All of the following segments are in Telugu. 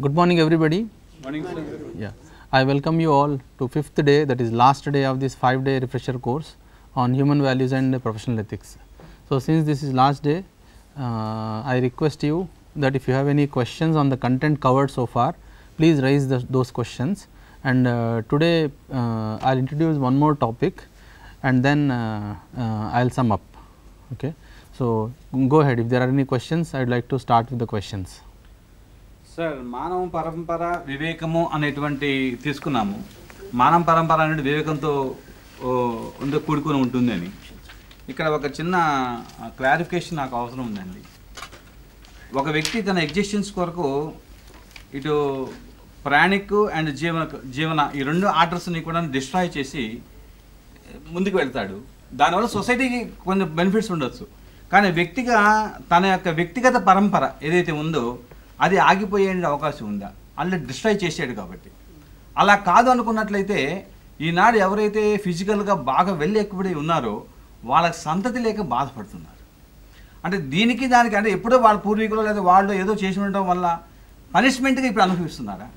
Good morning, everybody. Morning, sir. Yeah, I welcome you all to fifth day, that is last day of this five day refresher course on human values and professional ethics. So, since this is last day, uh, I request you that if you have any questions on the content covered so far, please raise the, those questions. And uh, today, uh, I will introduce one more topic and then uh, uh, I will sum up. Okay. So, go ahead if there are any questions, I would like to start with the questions. Sir మానవ పరంపర వివేకము అనేటువంటి తీసుకున్నాము మానవ పరంపర అనేది వివేకంతో ఓ, ఉంద కూడుకొని ఉంటుంది అని ఇక్కడ ఒక చిన్న క్లారిఫికేషన్ నాకు అవసరం ఉందండి ఒక వ్యక్తి తన ఎగ్జిస్టెన్స్ కొరకు ఇటు ప్రాణిక్ అండ్ జీవన జీవన ఈ రెండు ఆర్డర్స్ని కూడా డిస్ట్రాయ్ చేసి ముందుకు వెళ్తాడు దానివల్ల సొసైటీకి కొంచెం బెనిఫిట్స్ ఉండొచ్చు కానీ వ్యక్తిగా తన యొక్క వ్యక్తిగత పరంపర ఏదైతే ఉందో అది ఆగిపోయే అవకాశం ఉందా అలా డిస్ట్రాయ్ చేసాడు కాబట్టి అలా కాదు అనుకున్నట్లయితే ఈనాడు ఎవరైతే ఫిజికల్గా బాగా వెళ్ళి ఎక్కుబడి ఉన్నారో వాళ్ళకి సంతతి లేక బాధపడుతున్నారు అంటే దీనికి దానికి అంటే ఎప్పుడో వాళ్ళ పూర్వీకులు లేదా వాళ్ళు ఏదో చేసి ఉండటం వల్ల పనిష్మెంట్గా ఇప్పుడు అనుభవిస్తున్నారా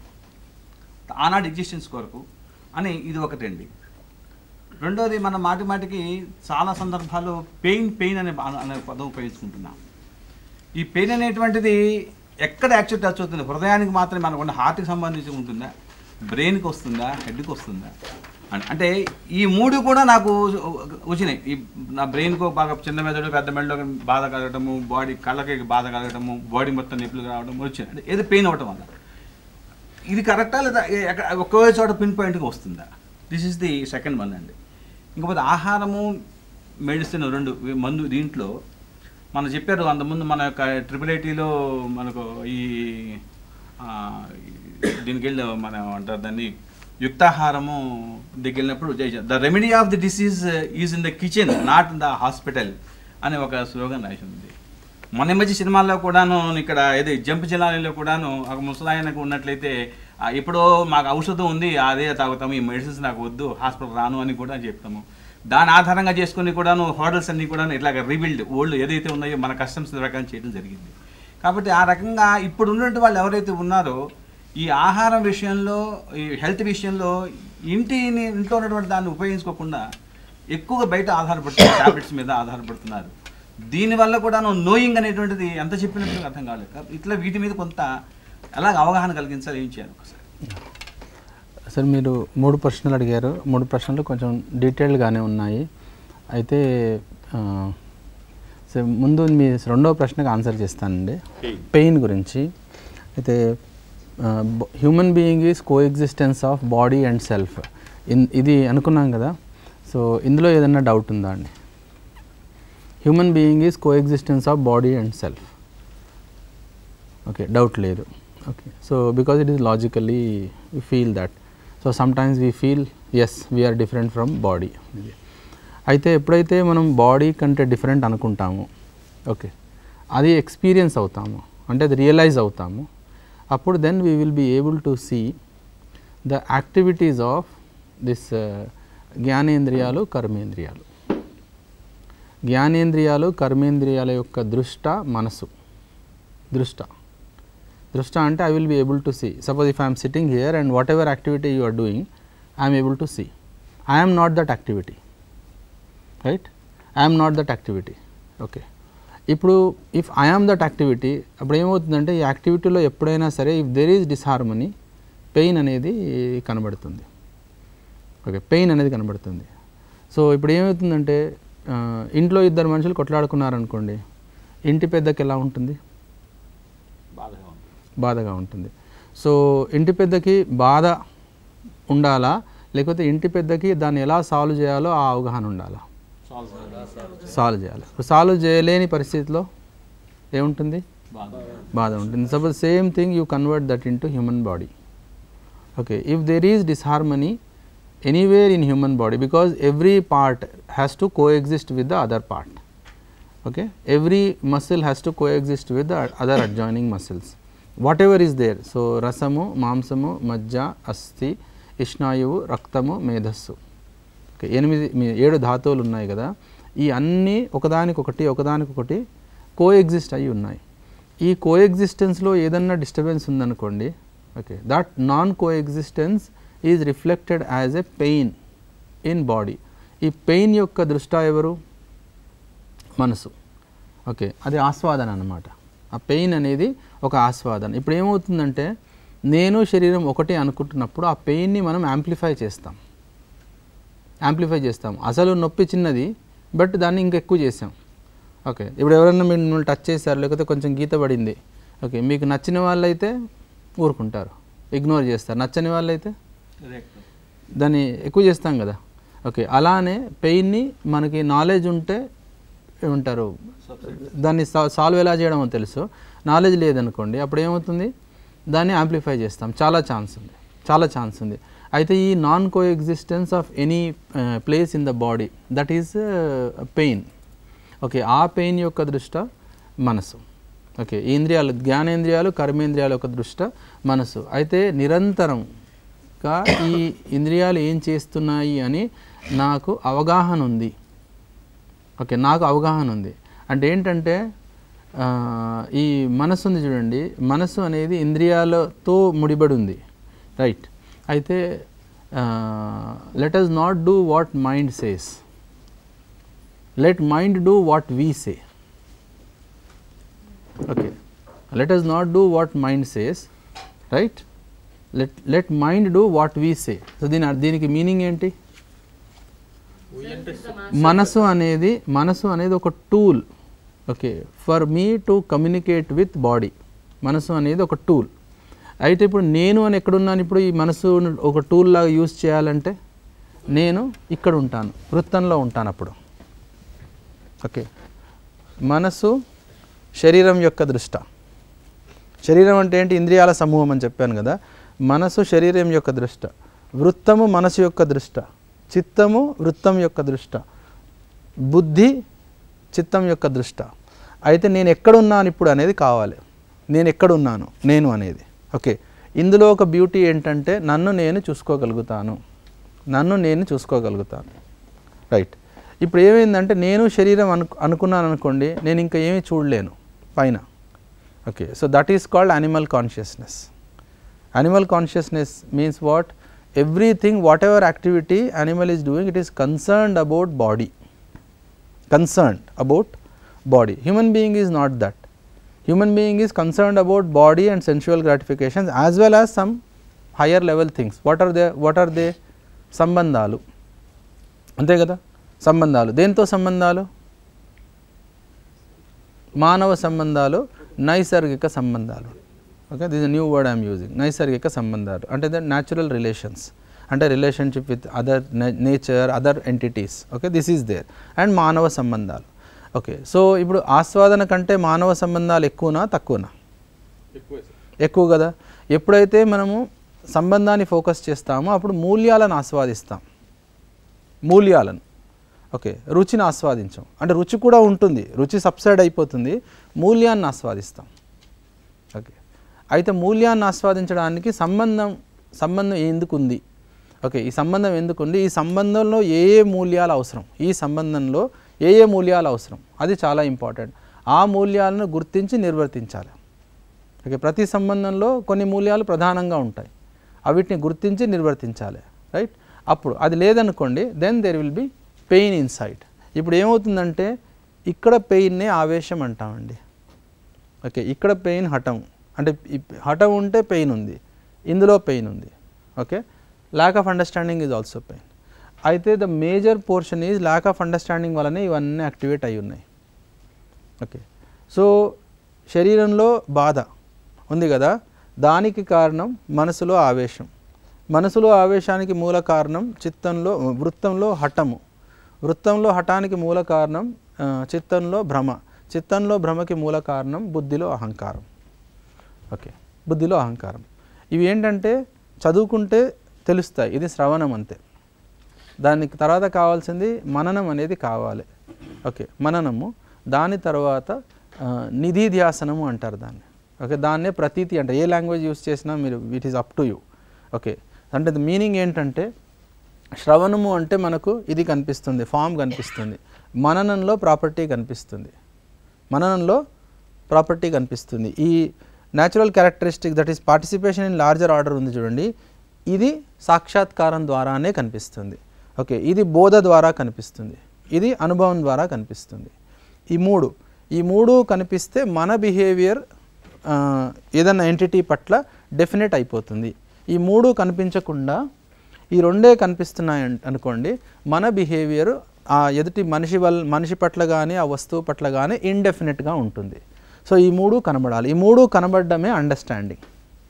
ఆనాడు ఎగ్జిస్టెన్స్ కొరకు అని ఇది ఒకటండి రెండోది మన మాటి మాటికి చాలా సందర్భాల్లో పెయిన్ పెయిన్ అనే పా- అనే పదం ఉపయోగించుకుంటున్నాం ఈ పెయిన్ అనేటువంటిది ఎక్కడ యాక్చువల్ టచ్ అవుతుంది హృదయానికి మాత్రమే మనకు ఉన్న హార్ట్కి సంబంధించి ఉంటుందా బ్రెయిన్కి వస్తుందా హెడ్కి వస్తుందా అన్- అంటే ఈ మూడు కూడా నాకు వచ్చినాయి ఈ నా బ్రెయిన్కు బాగా చిన్న మెదడు పెద్ద మెదడు బాధ కలగటము బాడీ కళ్ళకి బాధ కలగటము బాడీ మొత్తం నొప్పులు రావడం వచ్చినాయి అంటే ఏదో పెయిన్ అవ్వటం వల్ల ఇది కరెక్టా లేదా ఏ- ఎక్కడ ఒకే చోట పిన్ పాయింట్గా వస్తుందా this is the second one అండి ఇంకపోతే ఆహారము మెడిసిన్ రెండు వి- మందు దీంట్లో మనం చెప్పారు అంతకుముందు మన యొక్క ట్రిపుల్ ఐటీలో మనకు ఈ ఆ, ఈ- దీనికి వెళ్ళి మనం అంటారు దాన్ని యుక్తాహారము దగ్గరికి వెళ్ళినప్పుడు the remedy of the disease is in the kitchen not in the hospital అనే ఒక స్లోగన్ రాసి ఉంది మొన్న ఈ మధ్య సినిమాల్లో కూడాను ఇక్కడ ఏదో జంప్ జిల్లాలో కూడాను ఒక ముసలాయనకు ఉన్నట్లయితే "ఆ, ఇప్పుడు మాకు ఔషధం ఉంది అదే తాగుతాము ఈ మెడిసిన్స్ నాకు వద్దు హాస్పిటల్ రాను అని కూడా చెప్తాము దాని ఆధారంగా చేసుకుని కూడాను హోటల్స్ అన్ని కూడా ఇట్లాగ రీబిల్డ్ ఓల్డ్ ఏదైతే ఉన్నాయో మన కస్టమ్స్ ప్రకారం చేయడం జరిగింది కాబట్టి ఆ రకంగా ఇప్పుడు ఉన్నటువంటి వాళ్ళు ఎవరైతే ఉన్నారో ఈ ఆహారం విషయంలో ఈ హెల్త్ విషయంలో ఇంటిని ఇంట్లో ఉన్నటువంటి దాన్ని ఉపయోగించుకోకుండా ఎక్కువగా బయట ఆధారపడుతున్నారు టాబ్లెట్స్ మీద ఆధారపడుతున్నారు దీనివల్ల కూడా నోయింగ్ అనేటువంటిది ఎంత చెప్పినట్టు అర్థం కాలేదు కాబట్టి ఇట్లా వీటి మీద కొంత ఎలాగ అవగాహన కలిగించాలి ఏం చేయాలి ఒకసారి సార్ మీరు మూడు ప్రశ్నలు అడిగారు మూడు ప్రశ్నలు కొంచెం డీటెయిల్డ్గానే ఉన్నాయి అయితే ఆ, సార్ ముందు మీ రెండవ ప్రశ్నకు ఆన్సర్ చేస్తానండి పెయిన్ గురించి అయితే human being is co existence of body and self in ఇది అనుకున్నాం కదా సో ఇందులో ఏదైనా డౌట్ ఉందా అండి human being is co existence of body and self okay doubt లేదు okay so because it is logically we feel that so some times we feel as we are different from body అయితే ఎప్పుడైతే మనం బాడీ కంటే డిఫరెంట్ అనుకుంటామో ఓకే అది ఎక్స్పీరియన్స్ అవుతాము అంటే అది రియలైజ్ అవుతాము అప్పుడు then we will be able to see the activities of this జ్ఞానేంద్రియాలు కర్మేంద్రియాలు జ్ఞానేంద్రియాలు కర్మేంద్రియాల యొక్క దృష్ట మనసు దృష్ట దృష్ట అంటే I will be able to see suppose if I'm sitting here and whatever activity you are doing I'm able to see I'm not that activity right I'm not that activity okay ఇప్పుడు ఇఫ్ ఐఆమ్ దట్ యాక్టివిటీ అప్పుడు ఏమవుతుందంటే ఈ యాక్టివిటీలో ఎప్పుడైనా సరే if there is disharmony pain అనేది కనబడుతుంది ఓకే పెయిన్ అనేది కనబడుతుంది సో ఇప్పుడు ఏమవుతుందంటే ఆ, ఇంట్లో ఇద్దరు మనుషులు కొట్లాడుకున్నారనుకోండి ఇంటి పెద్దకి ఎలా ఉంటుంది బాధగా ఉంది బాధగా ఉంటుంది సో ఇంటి పెద్దకి బాధ ఉండాలా లేకపోతే ఇంటి పెద్దకి దాన్ని ఎలా సాల్వ్ చేయాలో ఆ అవగాహన ఉండాలా సాల్వ్ చేయాలి ఇప్పుడు సాల్వ్ చేయలేని పరిస్థితిలో ఏముంటుంది బాధ బాధ ఉంటుంది suppose same thing you convert that into human body okay if there is disharmony anywhere in human body because every part has to co exist with the other part okay every muscle has to coexist with the other adjoining muscles whatever is there so rasamu మాంసము మజ్జ అస్థి ఇష్నాయువు రక్తము మేధస్సు ఓకే ఎనిమిది మీ- ఏడు ధాతువులు ఉన్నాయి కదా ఈ అన్నీ ఒకదానికొకటి ఒకదానికొకటి కో ఎగ్జిస్ట్ అయి ఉన్నాయి ఈ కో ఎగ్జిస్టెన్స్లో ఏదన్నా డిస్టర్బెన్స్ ఉందనుకోండి okay that non co existence is reflected as a pain in body ఈ పెయిన్ యొక్క దృష్ట ఎవరు మనసు ఓకే అది ఆస్వాదన అన్నమాట ఆ పెయిన్ అనేది ఒక ఆస్వాదన ఇప్పుడు ఏమవుతుందంటే నేను శరీరం ఒకటే అనుకుంటున్నప్పుడు ఆ పెయిన్ని మనం యాంప్లిఫై చేస్తాం యాంప్లిఫై చేస్తాం అసలు నొప్పి చిన్నది బట్ దాన్ని ఇంకా ఎక్కువ చేసాం ఓకే ఇప్పుడు ఎవరైనా మీరు మిమ్మల్ని టచ్ చేశారు లేకపోతే కొంచెం గీత పడింది ఓకే మీకు నచ్చిన వాళ్ళైతే ఊరుకుంటారు ఇగ్నోర్ చేస్తారు నచ్చని వాళ్ళైతే దాన్ని ఎక్కువ చేస్తాం కదా ఓకే అలానే పెయిన్ని మనకి నాలెడ్జ్ ఉంటే ఏమంటారు దాన్ని సా- సాల్వ్ ఎలా చేయడమో తెలుసు నాలెడ్జ్ లేదనుకోండి అప్పుడు ఏమవుతుంది దాన్ని యాంప్లిఫై చేస్తాం చాలా ఛాన్స్ ఉంది చాలా ఛాన్స్ ఉంది అయితే ఈ non co existence of any place in the body that is pain okay ఆ పెయిన్ యొక్క దృష్ట మనసు ఓకే ఈ ఇంద్రియాలు జ్ఞానేంద్రియాలు కర్మేంద్రియాల యొక్క దృష్ట మనసు అయితే నిరంతరంగా ఈ ఇంద్రియాలు ఏం చేస్తున్నాయి అని నాకు అవగాహన ఉంది ఓకే నాకు అవగాహన ఉంది అంటే ఏంటంటే ఆ, ఈ మనసు ఉంది చూడండి మనసు అనేది ఇంద్రియాలతో ముడిపడి ఉంది రైట్ అయితే let us not do what mind says let mind do what we say okay let us not do what mind says right let let mind do what we say so దీని అర్- దీనికి మీనింగ్ ఏంటి మనసు అనేది మనసు అనేది ఒక tool okay for me to communicate with body మనసు అనేది ఒక టూల్ అయితే ఇప్పుడు నేను అని ఎక్కడున్నాను ఇప్పుడు ఈ మనసు ఒక టూల్ లాగా యూజ్ చేయాలంటే నేను ఇక్కడ ఉంటాను వృత్తంలో ఉంటాను అప్పుడు ఓకే మనసు శరీరం యొక్క దృష్ట శరీరం అంటే ఏంటి ఇంద్రియాల సమూహం అని చెప్పాను కదా మనసు శరీరం యొక్క దృష్ట వృత్తము మనసు యొక్క దృష్ట చిత్తము వృత్తం యొక్క దృష్ట బుద్ధి చిత్తం యొక్క దృష్ట అయితే నేను ఎక్కడున్నాను ఇప్పుడు అనేది కావాలి నేను ఎక్కడున్నాను నేను అనేది ఓకే ఇందులో ఒక బ్యూటీ ఏంటంటే నన్ను నేను చూసుకోగలుగుతాను నన్ను నేను చూసుకోగలుగుతాను రైట్ ఇప్పుడు ఏమైందంటే నేను శరీరం అను అనుకున్నాను అనుకోండి నేను ఇంకా ఏమీ చూడలేను పైన okay so that is called animal consciousness animal consciousness means what everything whatever activity animal is doing it is concerned about body concerned about body human being is not that human being is concerned about body and sensual gratifications as well as some higher level things what are they what are they సంబంధాలు అంతే కదా సంబంధాలు దేంతో సంబంధాలు మానవ సంబంధాలు నైసర్గిక సంబంధాలు okay this new word I'm using నైసర్గిక సంబంధాలు అంటే ద న్యాచురల్ రిలేషన్స్ అంటే relationship with other nature other entities okay this is there and మానవ సంబంధాలు ఓకే సో ఇప్పుడు ఆస్వాదన కంటే మానవ సంబంధాలు ఎక్కువనా తక్కువనా ఎక్కువ కదా ఎప్పుడైతే మనము సంబంధాన్ని ఫోకస్ చేస్తామో అప్పుడు మూల్యాలను ఆస్వాదిస్తాం మూల్యాలను ఓకే రుచిని ఆస్వాదించాం అంటే రుచి కూడా ఉంటుంది రుచి సబ్సైడ్ అయిపోతుంది మూల్యాన్ని ఆస్వాదిస్తాం ఓకే అయితే మూల్యాన్ని ఆస్వాదించడానికి సంబంధం సంబంధం ఎందుకు ఉంది ఓకే ఈ సంబంధం ఎందుకు ఉంది ఈ సంబంధంలో ఏ ఏ మూల్యాలు అవసరం ఈ సంబంధంలో ఏ ఏ మూల్యాలు అవసరం అది చాలా ఇంపార్టెంట్ ఆ మూల్యాలను గుర్తించి నిర్వర్తించాలి ఓకే ప్రతి సంబంధంలో కొన్ని మూల్యాలు ప్రధానంగా ఉంటాయి అవిటిని గుర్తించి నిర్వర్తించాలి రైట్ అప్పుడు అది లేదనుకోండి then there will be pain inside ఇప్పుడు ఏమవుతుందంటే ఇక్కడ పెయిన్నే ఆవేశం అంటామండి ఓకే ఇక్కడ పెయిన్ హఠం అంటే ఈ హఠం ఉంటే పెయిన్ ఉంది ఇందులో పెయిన్ ఉంది okay lack of understanding is also pain అయితే the major portion is lack of understanding వల్లనే ఇవన్నీ యాక్టివేట్ అయి ఉన్నాయి ఓకే సో శరీరంలో బాధ ఉంది కదా దానికి కారణం మనసులో ఆవేశం మనసులో ఆవేశానికి మూల కారణం చిత్తంలో వృత్తంలో హఠము వృత్తంలో హఠానికి మూల కారణం ఆ, చిత్తంలో భ్రమ చిత్తంలో భ్రమకి మూల కారణం బుద్ధిలో అహంకారం ఓకే బుద్ధిలో అహంకారం ఇవి ఏంటంటే చదువుకుంటే తెలుస్తాయి ఇది శ్రవణం అంతే దానికి తర్వాత కావాల్సింది మననం అనేది కావాలి ఓకే మననము దాని తర్వాత ఆ, నిధిధ్యాసనము అంటారు దాన్ని ఓకే దాన్నే ప్రతీతి అంటే ఏ లాంగ్వేజ్ యూస్ చేసినా మీరు it is up to you okay అంటే మీనింగ్ ఏంటంటే శ్రవణము అంటే మనకు ఇది కనిపిస్తుంది ఫామ్ కనిపిస్తుంది మననంలో ప్రాపర్టీ కనిపిస్తుంది మననంలో ప్రాపర్టీ కనిపిస్తుంది ఈ natural characteristic that is participation in larger order ఉంది చూడండి ఇది సాక్షాత్కారం ద్వారానే కనిపిస్తుంది ఓకే ఇది బోధ ద్వారా కనిపిస్తుంది ఇది అనుభవం ద్వారా కనిపిస్తుంది ఈ మూడు ఈ మూడు కనిపిస్తే మన బిహేవియర్ ఏదైనా ఎంటిటీ పట్ల డెఫినెట్ అయిపోతుంది ఈ మూడు కనిపించకుండా ఈ రెండే కనిపిస్తున్నాయి అన్- అనుకోండి మన బిహేవియర్ ఆ ఎదుటి మనిషి వల్ మనిషి పట్ల కానీ ఆ వస్తువు పట్ల కానీ ఇండెఫినెట్గా ఉంటుంది సో ఈ మూడు కనబడాలి ఈ మూడు కనబడడమే అండర్స్టాండింగ్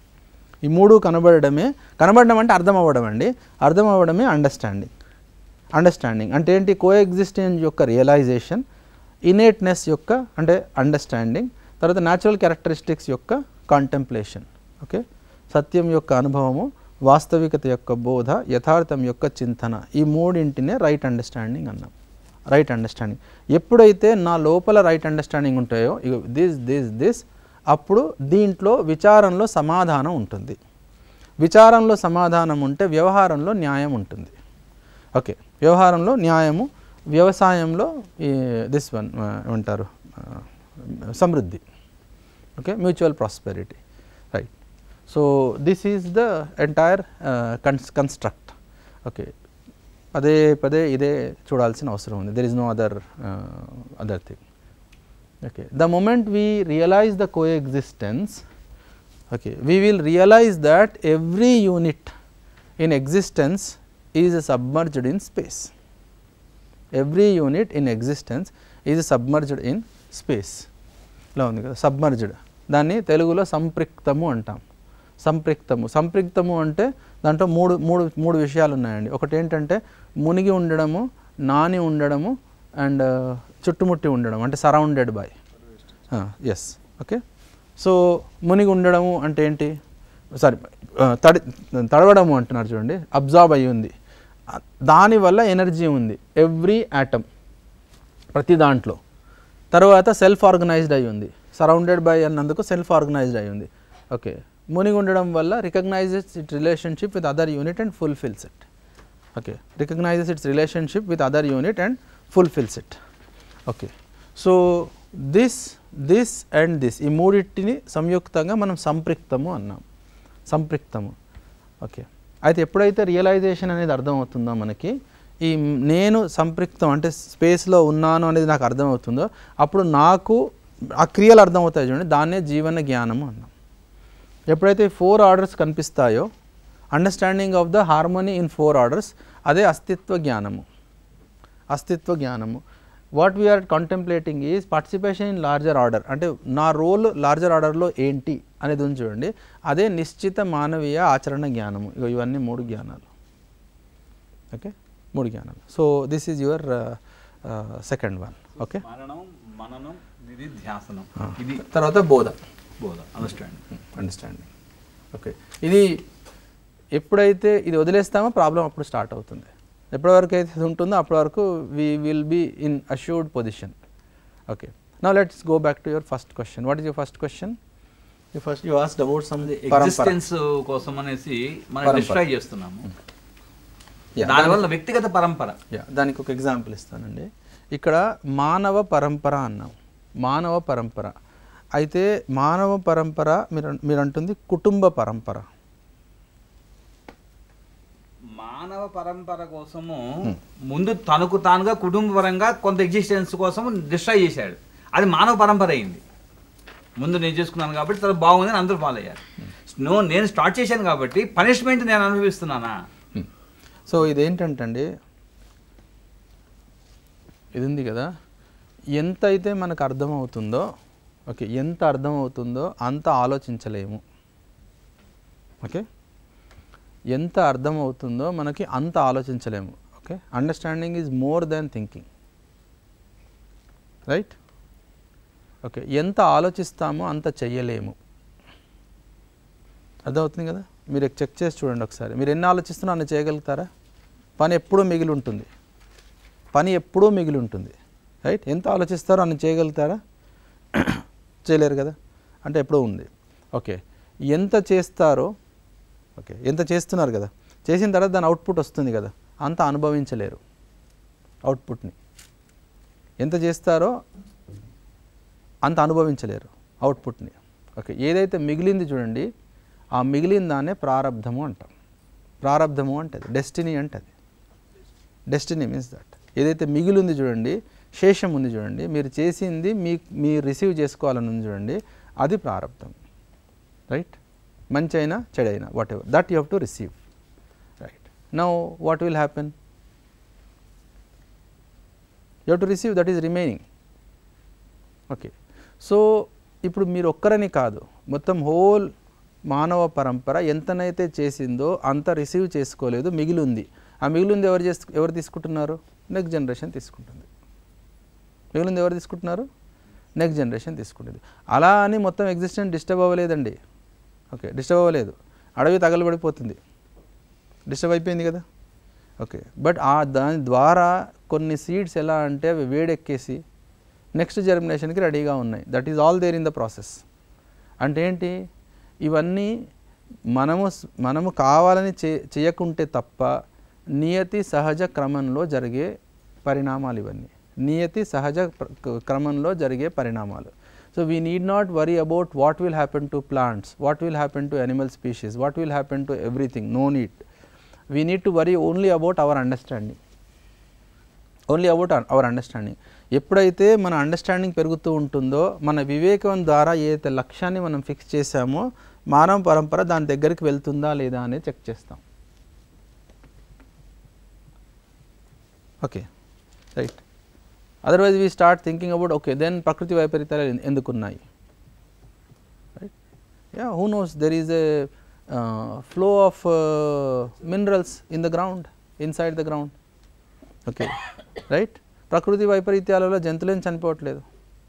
ఈ మూడు కనబడడమే కనబడడం అంటే అర్థం అవ్వడం అండి అర్థం అవ్వడమే అండర్స్టాండింగ్ అండర్స్టాండింగ్ అంటే ఏంటి కో ఎగ్జిస్టెన్స్ యొక్క రియలైజేషన్ ఇనేట్నెస్ యొక్క అంటే అండర్స్టాండింగ్ తర్వాత న్యాచురల్ క్యారెక్టరిస్టిక్స్ యొక్క కాంటెంప్లేషన్ ఓకే సత్యం యొక్క అనుభవము వాస్తవికత యొక్క బోధ యథార్థం యొక్క చింతన ఈ మూడింటినే రైట్ అండర్స్టాండింగ్ అన్నాం రైట్ అండర్స్టాండింగ్ ఎప్పుడైతే నా లోపల రైట్ అండర్స్టాండింగ్ ఉంటాయో ఇగో దిస్ దిస్ దిస్ అప్పుడు దీంట్లో విచారంలో సమాధానం ఉంటుంది విచారంలో సమాధానం ఉంటే వ్యవహారంలో న్యాయం ఉంటుంది ఓకే వ్యవహారంలో న్యాయము వ్యవసాయంలో ఈ దిస్ వన్ ఏమంటారు ఆ, సమృద్ధి okay mutual prosperity right so this is the entire కన్స్ కన్స్ట్రక్ట్ ఓకే పదే పదే ఇదే చూడాల్సిన అవసరం ఉంది there is no other other thing okay the moment we realize the coexistence okay we will realize that every unit in existence is submerged in space every unit in existence is submerged in space ఇలా ఉంది కదా సబ్మర్జ్డ్ దాన్ని తెలుగులో సంపృక్తము అంటాం సంపృక్తము సంపృక్తము అంటే దాంట్లో మూడు మూడు మూడు విషయాలు ఉన్నాయండి ఒకటి ఏంటంటే మునిగి ఉండడము నాని ఉండడము అండ్ చుట్టుముట్టి ఉండడం అంటే surrounded by yes okay so మునిగి ఉండడము అంటే ఏంటి సారీ తడి తడవడము అంటున్నారు చూడండి అబ్జార్బ్ అయ్యి ఉంది ఆ, దానివల్ల ఎనర్జీ ఉంది ఎవ్రీ యాటమ్ ప్రతి దాంట్లో తర్వాత సెల్ఫ్ ఆర్గనైజ్డ్ అయి ఉంది సరౌండెడ్ బై అన్నందుకు సెల్ఫ్ ఆర్గనైజ్డ్ అయి ఉంది ఓకే మునిగి ఉండడం వల్ల recognises it relationship with other unit and fulfils it okay recognises its relationship with other unit and fulfils it okay so this this and this ఈ మూడింటిని సంయుక్తంగా మనం సంపృక్తము అన్నాం సంపృక్తము ఓకే అయితే ఎప్పుడైతే రియలైజేషన్ అనేది అర్థమవుతుందో మనకి ఈ నేను సంపృక్తం అంటే స్పేస్లో ఉన్నాను అనేది నాకు అర్థమవుతుందో అప్పుడు నాకు ఆ క్రియలు అర్థమవుతాయి చూడండి దాన్నే జీవన జ్ఞానము అన్నాం ఎప్పుడైతే ఫోర్ ఆర్డర్స్ కనిపిస్తాయో understanding of the harmony in four orders అదే అస్తిత్వ జ్ఞానము అస్తిత్వ జ్ఞానము what we are contemplating is participation in larger order అంటే నా రోల్ లార్జర్ ఆర్డర్లో ఏంటి అనేది ఉంది చూడండి అదే నిశ్చిత మానవీయ ఆచరణ జ్ఞానము ఇగో ఇవన్నీ మూడు జ్ఞానాలు ఓకే మూడు జ్ఞానాలు so this is your second one okay మరణం మననం ఇది ధ్యాసనం ఇది తర్వాత బోధ బోధ అండర్స్టాండ్ అండర్స్టాండింగ్ ఓకే ఇది ఎప్పుడైతే ఇది వదిలేస్తామో ప్రాబ్లం అప్పుడు స్టార్ట్ అవుతుంది ఎప్పటి వరకు అయితే ఇది ఉంటుందో అప్పటి వరకు we will be in assured position okay నా let's go back to your first question what is your first question you first you asked about some existence కోసం అనేసి మనం పరంపర. డిస్ట్రాయ్ చేస్తున్నాము Yeah, దానివల్ల వ్యక్తిగత పరంపర యా దానికి ఒక ఎగ్జాంపుల్ ఇస్తానండి ఇక్కడ మానవ పరంపర అన్నాం మానవ పరంపర అయితే మానవ పరంపర మీరు మీరు అంటుంది కుటుంబ పరంపర మానవ పరంపర కోసము ముందు తనకు తానుగా కుటుంబపరంగా కొంత ఎగ్జిస్టెన్స్ కోసం డిస్ట్రాయ్ చేశాడు అది మానవ పరంపర అయింది ముందు నేను చేసుకున్నాను కాబట్టి చాలా బాగుందని అందరూ ఫాలో అయ్యారు నో నేను స్టార్ట్ చేశాను కాబట్టి పనిష్మెంట్ నేను అనుభవిస్తున్నానా సో ఇదేంటంటే అండి ఇది ఉంది కదా ఎంత అయితే మనకు అర్థమవుతుందో ఓకే ఎంత అర్థమవుతుందో అంత ఆలోచించలేము ఓకే ఎంత అర్థమవుతుందో మనకి అంత ఆలోచించలేము okay understanding is more than thinking right okay ఎంత ఆలోచిస్తామో అంత చెయ్యలేము అర్థమవుతుంది కదా మీరు చెక్ చేసి చూడండి ఒకసారి మీరు ఎన్ని ఆలోచిస్తున్నా అన్ని చేయగలుగుతారా పని ఎప్పుడూ మిగిలి ఉంటుంది పని ఎప్పుడూ మిగిలి ఉంటుంది రైట్ ఎంత ఆలోచిస్తారో అన్ని చేయగలుగుతారా చేయలేరు కదా అంటే ఎప్పుడూ ఉంది ఓకే ఎంత చేస్తారో ఓకే ఎంత చేస్తున్నారు కదా చేసిన తర్వాత దాని అవుట్పుట్ వస్తుంది కదా అంత అనుభవించలేరు అవుట్పుట్ని ఎంత చేస్తారో అంత అనుభవించలేరు అవుట్పుట్ని ఓకే ఏదైతే మిగిలింది చూడండి ఆ మిగిలిన దాన్నే ప్రారంధము అంటాం ప్రారంధము అంటది డెస్టినీ అంటది డెస్టినీ మీన్స్ దట్ ఏదైతే మిగిలి ఉంది చూడండి శేషం ఉంది చూడండి మీరు చేసింది మీ మీరు రిసీవ్ చేసుకోవాలని ఉంది చూడండి అది ప్రారంధం రైట్ మంచి అయినా చెడైనా whatever that you have to receive right now what will happen you have to receive that is remaining okay so ఇప్పుడు మీరు ఒక్కరని కాదు మొత్తం హోల్ మానవ పరంపర ఎంతనైతే చేసిందో అంత రిసీవ్ చేసుకోలేదు మిగిలి ఉంది ఆ మిగిలింది ఎవరు చేసు ఎవరు తీసుకుంటున్నారు నెక్స్ట్ జనరేషన్ తీసుకుంటుంది మిగిలింది ఎవరు తీసుకుంటున్నారు నెక్స్ట్ జనరేషన్ తీసుకుంటుంది అలా అని మొత్తం ఎగ్జిస్టెన్స్ డిస్టర్బ్ అవ్వలేదండి ఓకే డిస్టర్బ్ అవ్వలేదు అడవి తగలబడిపోతుంది డిస్టర్బ్ అయిపోయింది కదా ఓకే బట్ ఆ దాని ద్వారా కొన్ని సీడ్స్ ఎలా అంటే అవి వేడెక్కేసి నెక్స్ట్ జర్మినేషన్కి రెడీగా ఉన్నాయి that is all there in the process అంటే ఏంటి ఇవన్నీ మనము స్- మనము కావాలని చే చేయకుంటే తప్ప నియతి సహజ క్రమంలో జరిగే పరిణామాలు ఇవన్నీ నియతి సహజ ప్ర- క- క్రమంలో జరిగే పరిణామాలు so we need not worry about what will happen to plants what will happen to animal species what will happen to everything no need we need to worry only about our understanding only about our understanding ఎప్పుడైతే మన అండర్స్టాండింగ్ పెరుగుతూ ఉంటుందో మన వివేకం ద్వారా ఏదైతే లక్ష్యాన్ని మనం ఫిక్స్ చేశామో మానవ పరంపర దాని దగ్గరికి వెళ్తుందా లేదా అనేది చెక్ చేస్తాం okay right otherwise we start thinking about okay then ప్రకృతి వైపరీత్యాలు ఎన్- ఎందుకున్నాయి right yeah who knows there is a flow of minerals in the ground inside the ground okay right ప్రకృతి వైపరీత్యాలలో జంతువులేం చనిపోవట్లేదు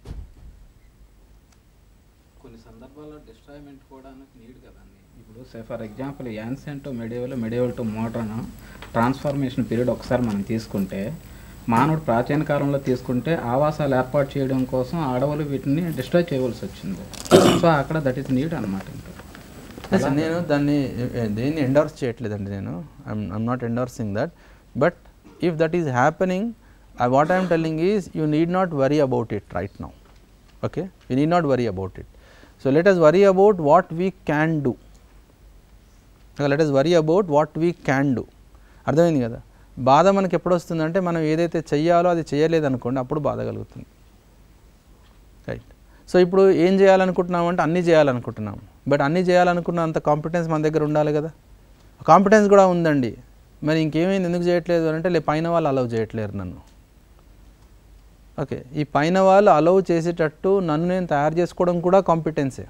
కొన్ని సందర్భాల్లో డిస్ట్రాయ్మెంట్ కూడా నీడ్ కదండి ఇప్పుడు say for example ancient medieval medieval to modern transformation period ఒకసారి మనం తీసుకుంటే మానవుడు ప్రాచీన కాలంలో తీసుకుంటే ఆవాసాలు ఏర్పాటు చేయడం కోసం అడవులు వీటిని డిస్ట్రాయ్ చేయవలసి వచ్చింది సో అక్కడ దట్ ఈస్ నీడ్ అనమాట ఇంకా Yes, నేను దాన్ని eh, దేన్ని ఎండోర్స్ చేయట్లేదండి నేను I'm not endorsing that but if that is happening what I'm telling is you need not worry about it right now okay you need not worry about it so let us worry about what we can do let us worry about what we can do అర్థమైంది కదా బాధ మనకి ఎప్పుడు వస్తుందంటే మనం ఏదైతే చెయ్యాలో అది చేయలేదనుకోండి అప్పుడు బాధ కలుగుతుంది రైట్ సో ఇప్పుడు ఏం చేయాలనుకుంటున్నాం అంటే అన్నీ చేయాలనుకుంటున్నాం బట్ అన్నీ చేయాలనుకున్నంత కాంపిటెన్స్ మన దగ్గర ఉండాలి కదా కాంపిటెన్స్ కూడా ఉందండి మరి ఇంకేమైంది ఎందుకు చేయట్లేదు అని అంటే లే పైన వాళ్ళు అలౌ చేయట్లేరు నన్ను ఓకే ఈ పైన వాళ్ళు అలౌ చేసేటట్టు నన్ను నేను తయారు చేసుకోవడం కూడా కాంపిటెన్సే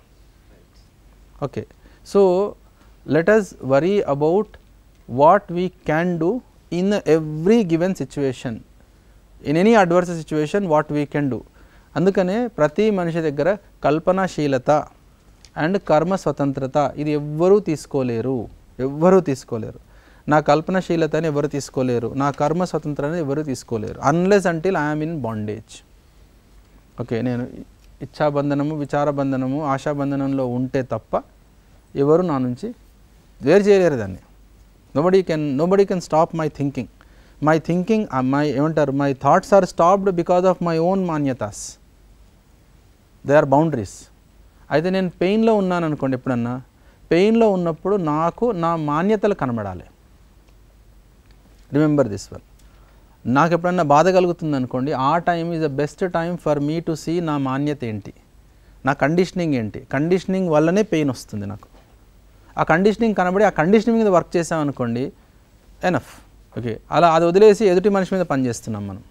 okay so let us worry about what we can do in every given situation in any adverse situation what we can do అందుకనే ప్రతి మనిషి దగ్గర కల్పనాశీలత అండ్ కర్మ స్వతంత్రత ఇది ఎవ్వరూ తీసుకోలేరు ఎవ్వరూ తీసుకోలేరు నా కల్పనశీలతని ఎవరు తీసుకోలేరు నా కర్మ స్వతంత్రాన్ని ఎవరు తీసుకోలేరు unless until I'm in bondage okay నేను ఇచ్ఛాబంధనము విచారబంధనము ఆశాబంధనంలో ఉంటే తప్ప ఎవరు నా నుంచి వేరు చేయలేరు దాన్ని nobody can nobody can stop my thinking my thinking my ఏమంటారు my thoughts are stopped because of my own మాన్యతాస్ దే ఆర్ బౌండరీస్ అయితే నేను పెయిన్లో ఉన్నాను అనుకోండి ఎప్పుడన్నా పెయిన్లో ఉన్నప్పుడు నాకు నా మాన్యతలు కనబడాలి రిమెంబర్ దిస్ వన్ నాకు ఎప్పుడన్నా బాధ కలుగుతుంది అనుకోండి ఆ time is the best time for me to see నా మాన్యత ఏంటి నా కండిషనింగ్ ఏంటి కండిషనింగ్ వల్లనే పెయిన్ వస్తుంది నాకు ఆ కండిషనింగ్ కనబడి ఆ కండిషనింగ్ మీద వర్క్ చేసామనుకోండి ఎనఫ్ ఓకే అలా అది వదిలేసి ఎదుటి మనిషి మీద పనిచేస్తున్నాం మనం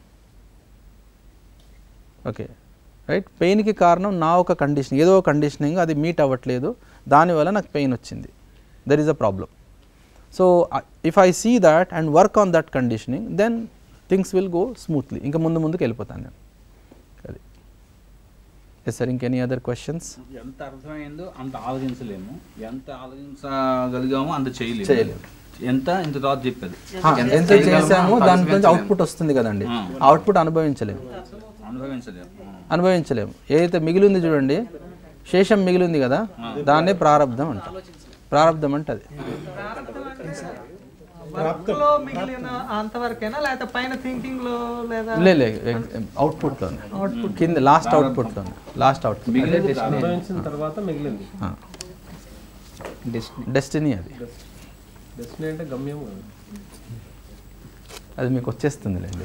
ఓకే రైట్ పెయిన్కి కారణం నా ఒక కండిషనింగ్ ఏదో ఒక కండిషనింగ్ అది మీట్ అవ్వట్లేదు దానివల్ల నాకు పెయిన్ వచ్చింది there is a problem so if I see that and work on that conditioning then things will go smoothly ఇంకా ముందు ముందుకు వెళ్ళిపోతాను నేను అది ఎస్ సార్ ఇంకెనీ అదర్ క్వశ్చన్స్ ఎంత అర్థమైందో అంత ఆలోచించలేము ఎంత ఆలోచించగలిగామో అంత చేయలేము చేయలేము. ఎంత ఇంత తర్వాత చెప్పేది ఎంత చేసామో దాని నుంచి అవుట్పుట్ వస్తుంది కదండి అవుట్పుట్ అనుభవించలేము అనుభవించలేము అనుభవించలేము ఏదైతే మిగిలి ఉంది చూడండి శేషం మిగిలి ఉంది కదా దాన్నే ప్రారంధం అంట ప్రారంధం అంటే అది వర్క్ లో మిగిలిన అంతవరకేనా లేకపోతే పైన థింకింగ్ లో లేదా లే లే అవుట్పుట్లోనే కింద లాస్ట్ అవుట్పుట్లోనే లాస్ట్ అవుట్పుట్ మిగిలిన డెస్టినీ అనుభవించిన తర్వాత మిగిలింది డెస్టినీ డెస్టినీ అది డెస్టినీ అంటే గమ్యం కాదు. అది మీకు వచ్చేస్తుందిలేండి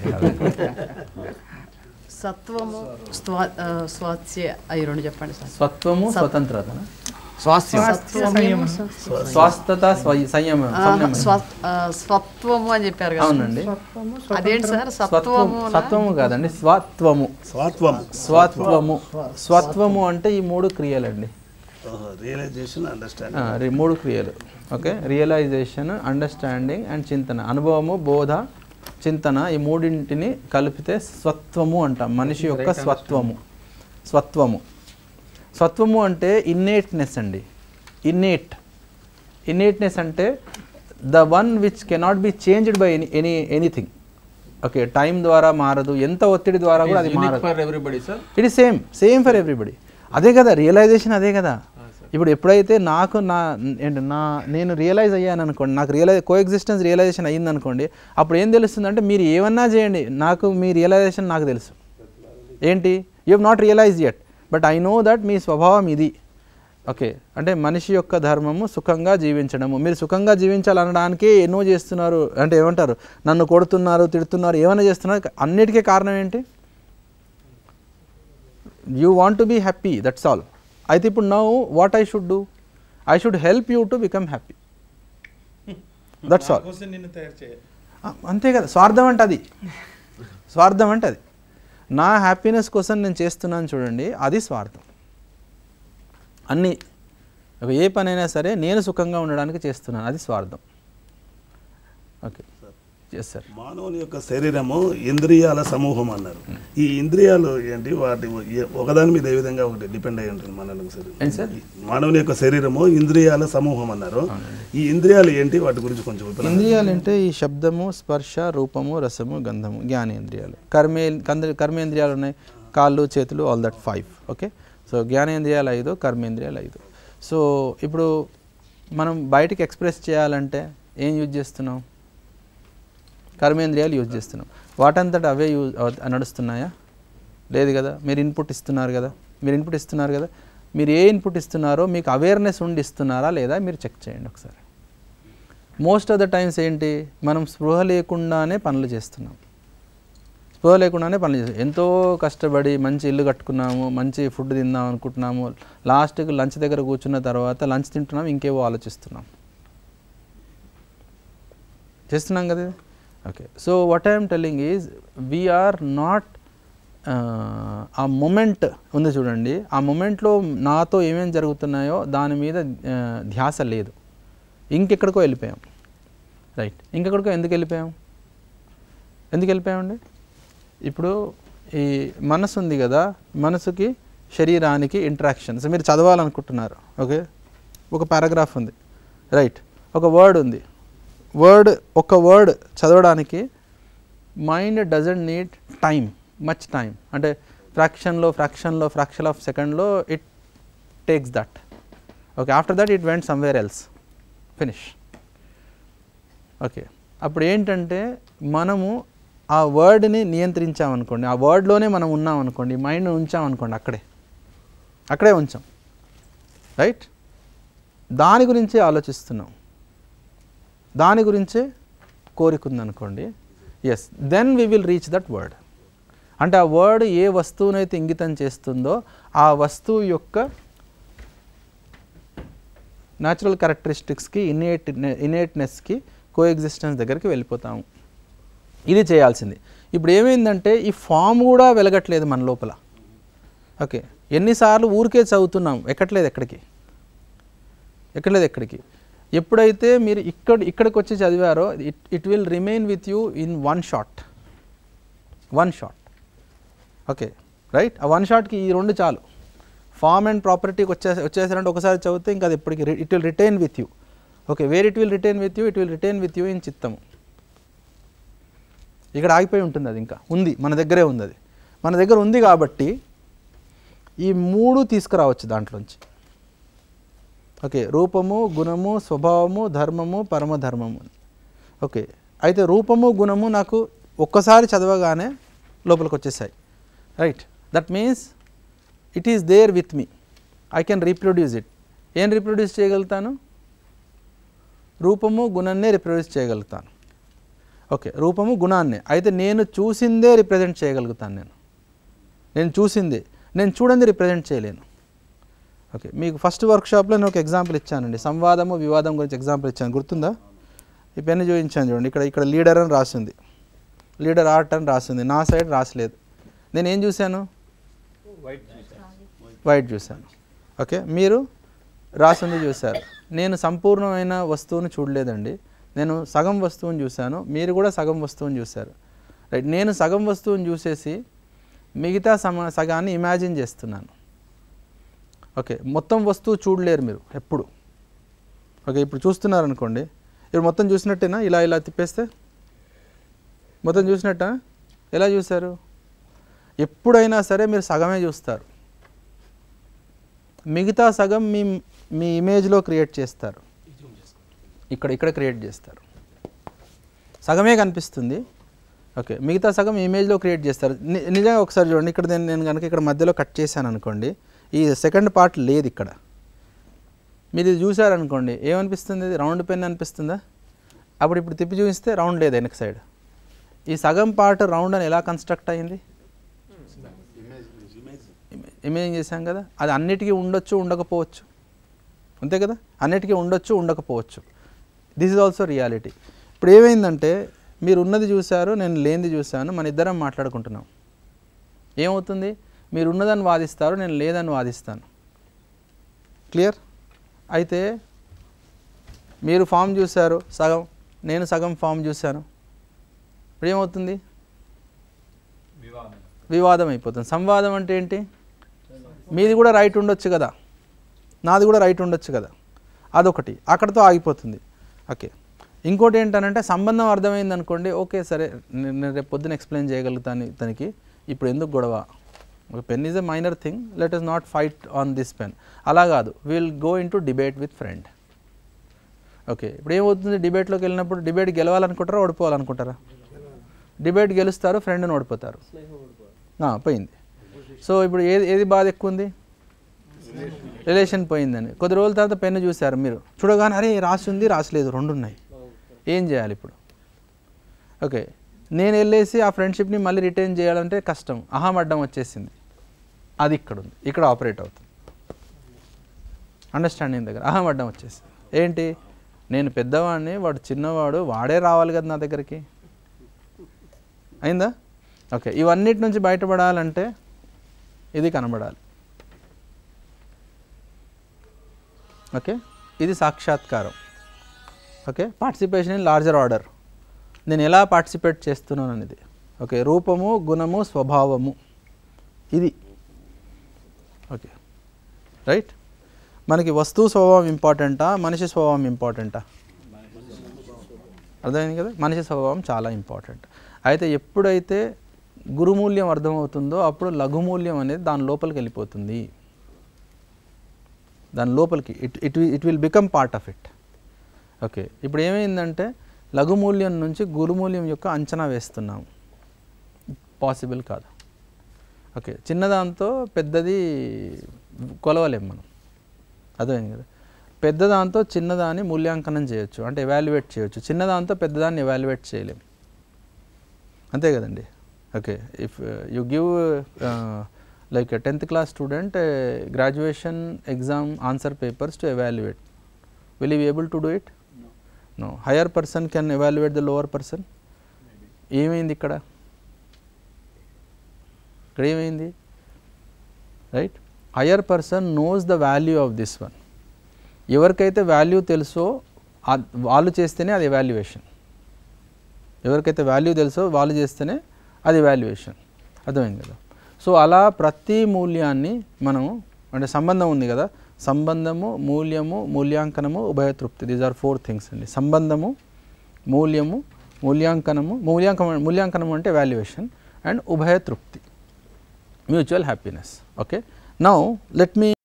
సత్వము స్వా ఆ, స్వాస్య అవి రెండు చెప్పండి సార్ స్వత్వము స్వతంత్రత సత్వము స్వస్థత స్వయ- సంయమం ఆ, సంయమం. స్వ- ఆ, స్వత్వము అని చెప్పారు కదా అవునండి అదేంటి సార్ స్వత్వం సత్వము సత్వము కాదండి స్వత్వము స్వాత్వం స్వత్వము స్వత్వము అంటే ఈ మూడు క్రియలండి రియలైజేషన్ అండర్స్టాండింగ్ ఆ, రి- మూడు క్రియలు ఓకే రియలైజేషన్ అండర్స్టాండింగ్ అండ్ చింతన అనుభవము బోధ చింతన ఈ మూడింటిని కలిపితే స్వత్వము అంటాం మనిషి యొక్క స్వత్వము స్వత్వము స్వత్వము అంటే ఇన్నేట్నెస్ అండి ఇన్నేట్ ఇన్నేట్నెస్ అంటే the one which cannot be changed by any any anything okay time ద్వారా మారదు ఎంత ఒత్తిడి ద్వారా కూడా అది మారదు for everybody sir it is same same for everybody అదే కదా రియలైజేషన్ అదే కదా ఇప్పుడు ఎప్పుడైతే నాకు నా ఏంటి నా నేను రియలైజ్ అయ్యాను అనుకోండి నాకు రియలైజ్ కో ఎగ్జిస్టెన్స్ రియలైజేషన్ అయ్యింది అనుకోండి అప్పుడు ఏం తెలుస్తుంది అంటే మీరు ఏమన్నా చేయండి నాకు మీ రియలైజేషన్ నాకు తెలుసు ఏంటి you have not realise yet but I know that మీ స్వభావం ఇది ఓకే అంటే మనిషి యొక్క ధర్మము సుఖంగా జీవించడము మీరు సుఖంగా జీవించాలనడానికి ఎన్నో చేస్తున్నారు అంటే ఏమంటారు నన్ను కొడుతున్నారు తిడుతున్నారు ఏమైనా చేస్తున్నారు అన్నిటికీ కారణం ఏంటి you want to be happy that's all అయితే ఇప్పుడు now what I should do I should help you to become happy that's all నిన్ను తయారు చేయాలి అంతే కదా స్వార్థం అంటే అది స్వార్థం అంటే అది నా హ్యాపీనెస్ కోసం నేను చేస్తున్నాను చూడండి అది స్వార్థం అన్నీ ఒక ఏ పనైనా సరే నేను సుఖంగా ఉండడానికి చేస్తున్నాను అది స్వార్థం ఓకే ఎస్ సార్ మానవుని యొక్క శరీరము ఇంద్రియాల సమూహం అన్నారు ఈ ఇంద్రియాలు ఏంటి వాటి ఏ- ఒకదాని మీద ఏ విధంగా ఒకటి డిపెండ్ అయి ఉంటుంది మానవుని శరీరం ఏంటి సార్ మానవుని యొక్క శరీరము ఇంద్రియాల సమూహం అన్నారు ఈ ఇంద్రియాలు ఏంటి వాటి గురించి కొంచెం విపులంగా ఇంద్రియాలు అంటే ఈ శబ్దము స్పర్శ రూపము రసము గంధము జ్ఞానేంద్రియాలు కర్మే కంద కర్మేంద్రియాలు ఉన్నాయి కాళ్ళు చేతులు all that five okay so జ్ఞానేంద్రియాలు ఐదు కర్మేంద్రియాలు ఐదు సో ఇప్పుడు మనం బయటికి ఎక్స్ప్రెస్ చేయాలంటే ఏం యూజ్ చేస్తున్నాం కర్మేంద్రియాలు యూజ్ చేస్తున్నాం వాటంతట అవే యూజ్ నడుస్తున్నాయా లేదు కదా మీరు ఇన్పుట్ ఇస్తున్నారు కదా మీరు ఇన్పుట్ ఇస్తున్నారు కదా మీరు ఏ ఇన్పుట్ ఇస్తున్నారో మీకు అవేర్నెస్ ఉండి ఇస్తున్నారా లేదా మీరు చెక్ చేయండి ఒకసారి మోస్ట్ ఆఫ్ ద టైమ్స్ ఏంటి మనం స్పృహ లేకుండానే పనులు చేస్తున్నాం స్పృహ లేకుండానే పనులు చేస్తాం ఎంతో కష్టపడి మంచి ఇల్లు కట్టుకున్నాము మంచి ఫుడ్ తిందాం అనుకుంటున్నాము లాస్ట్కి లంచ్ దగ్గర కూర్చున్న తర్వాత లంచ్ తింటున్నాం ఇంకేవో ఆలోచిస్తున్నాం చేస్తున్నాం కదా okay so what I'm telling is we are not ఆ మొమెంట్ ఉంది చూడండి ఆ మొమెంట్లో నాతో ఏమేమి జరుగుతున్నాయో దాని మీద ఆ, ధ్యాస లేదు ఇంకెక్కడికో వెళ్ళిపోయాం రైట్ ఇంకెక్కడికో ఎందుకు వెళ్ళిపోయాం ఎందుకు వెళ్ళిపోయామండి ఇప్పుడు ఈ మనసు ఉంది కదా మనసుకి శరీరానికి ఇంటరాక్షన్స్ మీరు చదవాలనుకుంటున్నారు ఓకే ఒక పారాగ్రాఫ్ ఉంది రైట్ ఒక వర్డ్ ఉంది వర్డ్ ఒక వర్డ్ చదవడానికి mind doesn't need time much time అంటే ఫ్రాక్షన్లో ఫ్రాక్షన్లో ఫ్రాక్షన్ ఆఫ్ సెకండ్లో it takes that okay after that it went somewhere else finish okay అప్పుడు ఏంటంటే మనము ఆ వర్డ్ని నియంత్రించామనుకోండి ఆ వర్డ్లోనే మనం ఉన్నాం అనుకోండి మైండ్ ఉంచామనుకోండి అక్కడే అక్కడే ఉంచాం రైట్ దాని గురించే ఆలోచిస్తున్నాం దాని గురించే కోరిక ఉందనుకోండి yes then we will reach that word అంటే ఆ వర్డ్ ఏ వస్తువునైతే ఇంగితం చేస్తుందో ఆ వస్తువు యొక్క న్యాచురల్ క్యారెక్టరిస్టిక్స్కి ఇనేట్ ఇనేట్నెస్కి కో ఎగ్జిస్టెన్స్ దగ్గరికి వెళ్ళిపోతాము ఇది చేయాల్సింది ఇప్పుడు ఏమైందంటే ఈ ఫామ్ కూడా వెలగట్లేదు మన లోపల ఓకే ఎన్నిసార్లు ఊరికే చదువుతున్నాం ఎక్కట్లేదు ఎక్కడికి ఎక్కట్లేదు ఎక్కడికి ఎప్పుడైతే మీరు ఇక్కడ ఇక్కడికి వచ్చి చదివారో it it will remain with you in one shot one shot okay right ఆ వన్ షాట్కి ఈ రెండు చాలు ఫామ్ అండ్ ప్రాపర్టీకి వచ్చే వచ్చేసారంటే ఒకసారి చదివితే ఇంకా అది ఎప్పటికి it will retain with you okay where it will retain with you it will retain with you in చిత్తము ఇక్కడ ఆగిపోయి ఉంటుంది అది ఇంకా ఉంది మన దగ్గరే ఉంది అది మన దగ్గర ఉంది కాబట్టి ఈ మూడు తీసుకురావచ్చు దాంట్లోంచి ఓకే రూపము గుణము స్వభావము ధర్మము పరమధర్మము ఓకే అయితే రూపము గుణము నాకు ఒక్కసారి చదవగానే లోపలికి వచ్చేసాయి right that means it is there with me I can reproduce it ఏం రీప్రొడ్యూస్ చేయగలుగుతాను రూపము గుణాన్నే రిప్రొడ్యూస్ చేయగలుగుతాను ఓకే రూపము గుణాన్నే అయితే నేను చూసిందే రిప్రజెంట్ చేయగలుగుతాను నేను నేను చూసిందే నేను చూడండి రిప్రజెంట్ చేయలేను ఓకే మీకు ఫస్ట్ వర్క్షాప్లో నేను ఒక ఎగ్జాంపుల్ ఇచ్చానండి సంవాదము వివాదం గురించి ఎగ్జాంపుల్ ఇచ్చాను గుర్తుందా ఈ పెన్ను చూపించాను చూడండి ఇక్కడ ఇక్కడ లీడర్ అని రాసింది లీడర్ ఆర్ట్ అని రాసింది నా సైడ్ రాసలేదు నేను ఏం చూశాను వైట్ చూశాను ఓకే మీరు రాసింది చూశారు నేను సంపూర్ణమైన వస్తువును చూడలేదండి నేను సగం వస్తువుని చూశాను మీరు కూడా సగం వస్తువుని చూశారు రైట్ నేను సగం వస్తువుని చూసేసి మిగతా సమ సగాన్ని ఇమాజిన్ చేస్తున్నాను ఓకే మొత్తం వస్తువు చూడలేరు మీరు ఎప్పుడు ఓకే ఇప్పుడు చూస్తున్నారు అనుకోండి ఇప్పుడు మొత్తం చూసినట్టేనా ఇలా ఇలా తిప్పేస్తే మొత్తం చూసినట్టా ఎలా చూశారు ఎప్పుడైనా సరే మీరు సగమే చూస్తారు మిగతా సగం మీ మీ ఇమేజ్లో క్రియేట్ చేస్తారు ఇక్కడ ఇక్కడ క్రియేట్ చేస్తారు సగమే కనిపిస్తుంది ఓకే మిగతా సగం ఇమేజ్లో క్రియేట్ చేస్తారు ని- నిజంగా ఒకసారి చూడండి ఇక్కడ నేను నేను కనుక ఇక్కడ మధ్యలో కట్ చేశాను అనుకోండి ఈ సెకండ్ పార్ట్ లేదు ఇక్కడ మీరు ఇది చూసారనుకోండి ఏమనిపిస్తుంది ఇది రౌండ్ పెన్ అనిపిస్తుందా అప్పుడు ఇప్పుడు తిప్పి చూపిస్తే రౌండ్ లేదు వెనక సైడ్ ఈ సగం పార్ట్ రౌండ్ అని ఎలా కన్స్ట్రక్ట్ అయింది ఇమేజింగ్ చేశాం కదా అది అన్నిటికీ ఉండొచ్చు ఉండకపోవచ్చు అంతే కదా అన్నిటికీ ఉండొచ్చు ఉండకపోవచ్చు దిస్ ఇస్ ఆల్సో రియాలిటీ ఇప్పుడు ఏమైందంటే మీరు ఉన్నది చూశారు నేను లేనిది చూశాను మన ఇద్దరం మాట్లాడుకుంటున్నాం ఏమవుతుంది మీరు ఉన్నదని వాదిస్తారు నేను లేదని వాదిస్తాను క్లియర్ అయితే మీరు ఫామ్ చూశారు సగం నేను సగం ఫామ్ చూశాను ఇప్పుడు ఏమవుతుంది వివాదం అయిపోతుంది సంవాదం అంటే ఏంటి మీది కూడా రైట్ ఉండొచ్చు కదా నాది కూడా రైట్ ఉండొచ్చు కదా అదొకటి అక్కడతో ఆగిపోతుంది ఓకే ఇంకోటి ఏంటనంటే సంబంధం అర్థమైంది అనుకోండి ఓకే సరే నేను నేను రేపు పొద్దున ఎక్స్ప్లెయిన్ చేయగలుగుతాను ఇతనికి ఇప్పుడు ఎందుకు గొడవ ఒక pen is a minor thing let us not fight on this pen అలా కాదు will go into debate with friend okay ఇప్పుడు ఏమవుతుంది డిబేట్లోకి వెళ్ళినప్పుడు డిబేట్ గెలవాలనుకుంటారా ఓడిపోవాలనుకుంటారా డిబేట్ గెలుస్తారు ఫ్రెండ్ని ఓడిపోతారు ఆ, పోయింది సో ఇప్పుడు ఏది ఏది బాధ ఎక్కువ ఉంది రిలేషన్ పోయిందని కొద్ది రోజుల తర్వాత పెన్ను చూశారు మీరు చూడగానే అరే రాసి ఉంది రాసలేదు రెండు ఉన్నాయి ఏం చేయాలి ఇప్పుడు ఓకే నేను వెళ్ళేసి ఆ ఫ్రెండ్షిప్ని మళ్ళీ రిటైన్ చేయాలంటే కష్టం అహం అడ్డం వచ్చేసింది అది ఇక్కడ ఉంది ఇక్కడ ఆపరేట్ అవుతుంది అండర్స్టాండింగ్ దగ్గర అహం అడ్డం వచ్చేసింది ఏంటి నేను పెద్దవాడిని వాడు చిన్నవాడు వాడే రావాలి కదా నా దగ్గరికి అయిందా ఓకే ఇవన్నిటి నుంచి బయటపడాలంటే ఇది కనబడాలి ఓకే ఇది సాక్షాత్కారం okay participation in larger order నేను ఎలా పార్టిసిపేట్ చేస్తున్నాను అనేది ఓకే రూపము గుణము స్వభావము ఇది ఓకే రైట్ మనకి వస్తువు స్వభావం ఇంపార్టెంటా మనిషి స్వభావం ఇంపార్టెంటా అర్థమైంది కదా మనిషి స్వభావం చాలా ఇంపార్టెంట్ అయితే ఎప్పుడైతే గురుమూల్యం అర్థమవుతుందో అప్పుడు లఘుమూల్యం అనేది దాని లోపలికి వెళ్ళిపోతుంది దాని లోపలికి it it it will become part of it okay ఇప్పుడు ఏమైందంటే లఘుమూల్యం నుంచి గురుమూల్యం యొక్క అంచనా వేస్తున్నాం పాసిబుల్ కాదు ఓకే చిన్నదాంతో పెద్దది కొలవలేం మనం అర్థమైంది కదా పెద్దదాంతో చిన్నదాన్ని మూల్యాంకనం చేయొచ్చు అంటే ఎవాల్యుయేట్ చేయొచ్చు చిన్నదాంతో పెద్దదాన్ని ఎవాల్యుయేట్ చేయలేం అంతే కదండి okay if you give like tenth class student graduation exam answer papers to evaluate will you able to do it no higher person can evaluate the lower person ఏమైంది ఇక్కడ ఇక్కడ ఏమైంది right higher person knows the value of this one ఎవరికైతే వాల్యూ తెలుసో ఆ- వాళ్ళు చేస్తేనే అది ఎవాల్యుయేషన్ ఎవరికైతే వాల్యూ తెలుసో వాళ్ళు చేస్తేనే అది వాల్యుయేషన్ అర్థమైంది కదా సో అలా ప్రతి మూల్యాన్ని మనం అంటే సంబంధం ఉంది కదా సంబంధము మూల్యము మూల్యాంకనము ఉభయతృప్తి దీస్ ఆర్ ఫోర్ థింగ్స్ అండి సంబంధము మూల్యము మూల్యాంకనము మూల్యాంకనం మూల్యాంకనం అంటే వాల్యుయేషన్ అండ్ ఉభయతృప్తి mutual happiness okay now let మీ